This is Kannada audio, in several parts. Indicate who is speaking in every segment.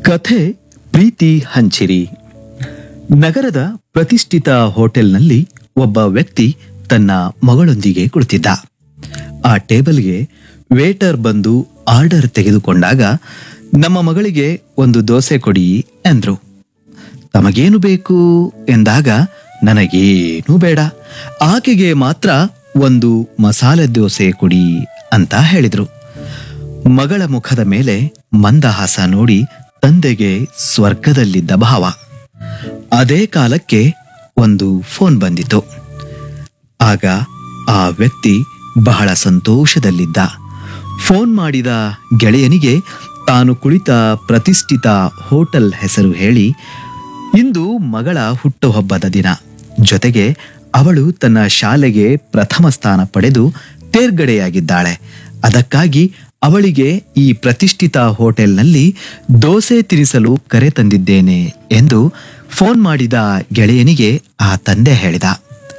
Speaker 1: ಕಥೆ ಪ್ರೀತಿ ಹಂಚಿರಿ ನಗರದ ಪ್ರತಿಷ್ಠಿತ ಹೋಟೆಲ್ನಲ್ಲಿ ಒಬ್ಬ ವ್ಯಕ್ತಿ ತನ್ನ ಮಗಳೊಂದಿಗೆ ಕುಳಿತಿದ್ದ ಆ ಟೇಬಲ್ಗೆ ವೇಟರ್ ಬಂದು ಆರ್ಡರ್ ತೆಗೆದುಕೊಂಡಾಗ ನಮ್ಮ ಮಗಳಿಗೆ ಒಂದು ದೋಸೆ ಕೊಡಿ ಎಂದ್ರು ತಮಗೇನು ಬೇಕು ಎಂದಾಗ ನನಗೇನೂ ಬೇಡ ಆಕೆಗೆ ಮಾತ್ರ ಒಂದು ಮಸಾಲೆ ದೋಸೆ ಕೊಡಿ ಅಂತ ಹೇಳಿದ್ರು ಮಗಳ ಮುಖದ ಮೇಲೆ ಮಂದಹಾಸ ನೋಡಿ ತಂದೆಗೆ ಸ್ವರ್ಗದಲ್ಲಿದ್ದ ಭಾವ ಅದೇ ಕಾಲಕ್ಕೆ ಒಂದು ಫೋನ್ ಬಂದಿತು ಆಗ ಆ ವ್ಯಕ್ತಿ ಬಹಳ ಸಂತೋಷದಲ್ಲಿದ್ದ ಫೋನ್ ಮಾಡಿದ ಗೆಳೆಯನಿಗೆ ತಾನು ಕುಳಿತ ಪ್ರತಿಷ್ಠಿತ ಹೋಟೆಲ್ ಹೆಸರು ಹೇಳಿ ಇಂದು ಮಗಳ ಹುಟ್ಟುಹಬ್ಬದ ದಿನ ಜೊತೆಗೆ ಅವಳು ತನ್ನ ಶಾಲೆಗೆ ಪ್ರಥಮ ಸ್ಥಾನ ಪಡೆದು ತೇರ್ಗಡೆಯಾಗಿದ್ದಾಳೆ ಅದಕ್ಕಾಗಿ ಅವಳಿಗೆ ಈ ಪ್ರತಿಷ್ಠಿತ ಹೋಟೆಲ್ನಲ್ಲಿ ದೋಸೆ ತಿನಿಸಲು ಕರೆ ತಂದಿದ್ದೇನೆ ಎಂದು ಫೋನ್ ಮಾಡಿದ ಗೆಳೆಯನಿಗೆ ಆ ತಂದೆ ಹೇಳಿದ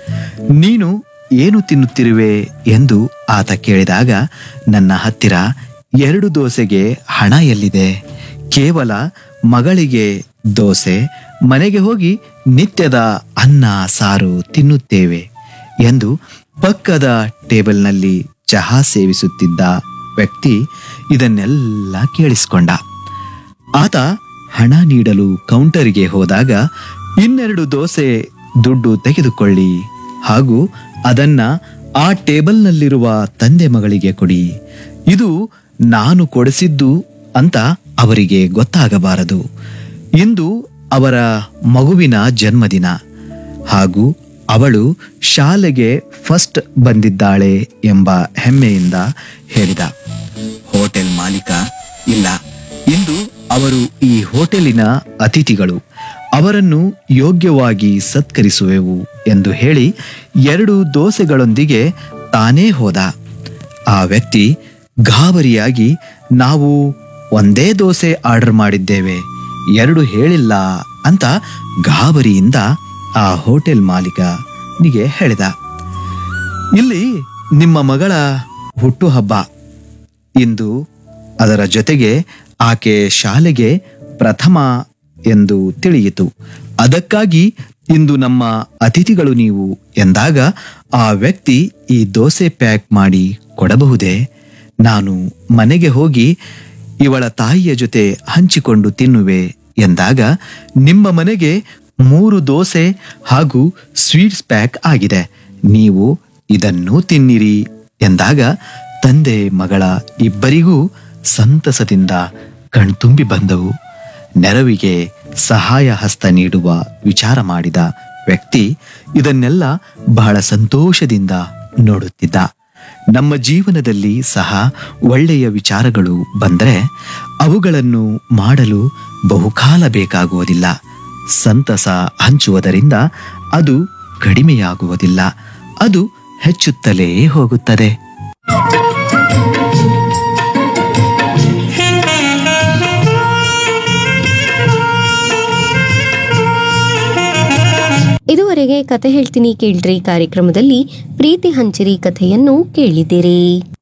Speaker 1: ನೀನು ಏನು ತಿನ್ನುತ್ತಿರುವೆ ಎಂದು ಆತ ಕೇಳಿದಾಗ ನನ್ನ ಹತ್ತಿರ ಎರಡು ದೋಸೆಗೆ ಹಣ ಎಲ್ಲಿದೆ ಕೇವಲ ಮಗಳಿಗೆ ದೋಸೆ ಮನೆಗೆ ಹೋಗಿ ನಿತ್ಯದ ಅನ್ನ ಸಾರು ತಿನ್ನುತ್ತೇವೆ ಎಂದು ಪಕ್ಕದ ಟೇಬಲ್ನಲ್ಲಿ ಚಹಾ ಸೇವಿಸುತ್ತಿದ್ದ ವ್ಯಕ್ತಿ ಇದನ್ನೆಲ್ಲ ಕೇಳಿಸಿಕೊಂಡ ಆತ ಹಣ ನೀಡಲು ಕೌಂಟರಿಗೆ ಹೋದಾಗ ಇನ್ನೆರಡು ದೋಸೆ ದುಡ್ಡು ತೆಗೆದುಕೊಳ್ಳಿ ಹಾಗೂ ಅದನ್ನ ಆ ಟೇಬಲ್ನಲ್ಲಿರುವ ತಂದೆ ಮಗಳಿಗೆ ಕೊಡಿ ಇದು ನಾನು ಕೊಡಿಸಿದ್ದು ಅಂತ ಅವರಿಗೆ ಗೊತ್ತಾಗಬಾರದು ಇಂದು ಅವರ ಮಗುವಿನ ಜನ್ಮದಿನ ಹಾಗೂ ಅವಳು ಶಾಲೆಗೆ ಫಸ್ಟ್ ಬಂದಿದ್ದಾಳೆ ಎಂಬ ಹೆಮ್ಮೆಯಿಂದ ಹೇಳಿದ ಹೋಟೆಲ್ ಮಾಲೀಕ ಇಲ್ಲ ಇಂದು ಅವರು ಈ ಹೋಟೆಲಿನ ಅತಿಥಿಗಳು ಅವರನ್ನು ಯೋಗ್ಯವಾಗಿ ಸತ್ಕರಿಸುವೆವು ಎಂದು ಹೇಳಿ ಎರಡು ದೋಸೆಗಳೊಂದಿಗೆ ತಾನೇ ಹೋದ ಆ ವ್ಯಕ್ತಿ ಗಾಬರಿಯಾಗಿ ನಾವು ಒಂದೇ ದೋಸೆ ಆರ್ಡರ್ ಮಾಡಿದ್ದೇವೆ ಎರಡು ಹೇಳಿಲ್ಲ ಅಂತ ಗಾಬರಿಯಿಂದ ಆ ಹೋಟೆಲ್ ಮಾಲೀಕನಿಗೆ ಹೇಳಿದ ಇಲ್ಲಿ ನಿಮ್ಮ ಮಗಳ ಹುಟ್ಟುಹಬ್ಬ ಇಂದು ಅದರ ಜೊತೆಗೆ ಆಕೆ ಶಾಲೆಗೆ ಪ್ರಥಮ ಎಂದು ತಿಳಿಯಿತು ಅದಕ್ಕಾಗಿ ಇಂದು ನಮ್ಮ ಅತಿಥಿಗಳು ನೀವು ಎಂದಾಗ ಆ ವ್ಯಕ್ತಿ ಈ ದೋಸೆ ಪ್ಯಾಕ್ ಮಾಡಿ ಕೊಡಬಹುದೇ ನಾನು ಮನೆಗೆ ಹೋಗಿ ಇವಳ ತಾಯಿಯ ಜೊತೆ ಹಂಚಿಕೊಂಡು ತಿನ್ನುವೆ ಎಂದಾಗ ನಿಮ್ಮ ಮನೆಗೆ ಮೂರು ದೋಸೆ ಹಾಗೂ ಸ್ವೀಟ್ಸ್ ಪ್ಯಾಕ್ ಆಗಿದೆ ನೀವು ಇದನ್ನು ತಿನ್ನಿರಿ ಎಂದಾಗ ತಂದೆ ಮಗಳ ಇಬ್ಬರಿಗೂ ಸಂತಸದಿಂದ ಕಣ್ತುಂಬಿ ಬಂದವು ನೆರವಿಗೆ ಸಹಾಯ ಹಸ್ತ ನೀಡುವ ವಿಚಾರ ಮಾಡಿದ ವ್ಯಕ್ತಿ ಇದನ್ನೆಲ್ಲ ಬಹಳ ಸಂತೋಷದಿಂದ ನೋಡುತ್ತಿದ್ದ ನಮ್ಮ ಜೀವನದಲ್ಲಿ ಸಹ ಒಳ್ಳೆಯ ವಿಚಾರಗಳು ಬಂದರೆ ಅವುಗಳನ್ನು ಮಾಡಲು ಬಹುಕಾಲ ಬೇಕಾಗುವುದಿಲ್ಲ ಸಂತಸ ಹಂಚುವುದರಿಂದ ಅದು ಕಡಿಮೆಯಾಗುವುದಿಲ್ಲ ಅದು ಹೆಚ್ಚುತ್ತಲೇ ಹೋಗುತ್ತದೆ
Speaker 2: ಇದುವರೆಗೆ ಕತೆ ಹೇಳ್ತೀನಿ ಕೇಳ್ರಿ ಕಾರ್ಯಕ್ರಮದಲ್ಲಿ ಪ್ರೀತಿ ಹಂಚಿರಿ ಕಥೆಯನ್ನು ಕೇಳಿದಿರಿ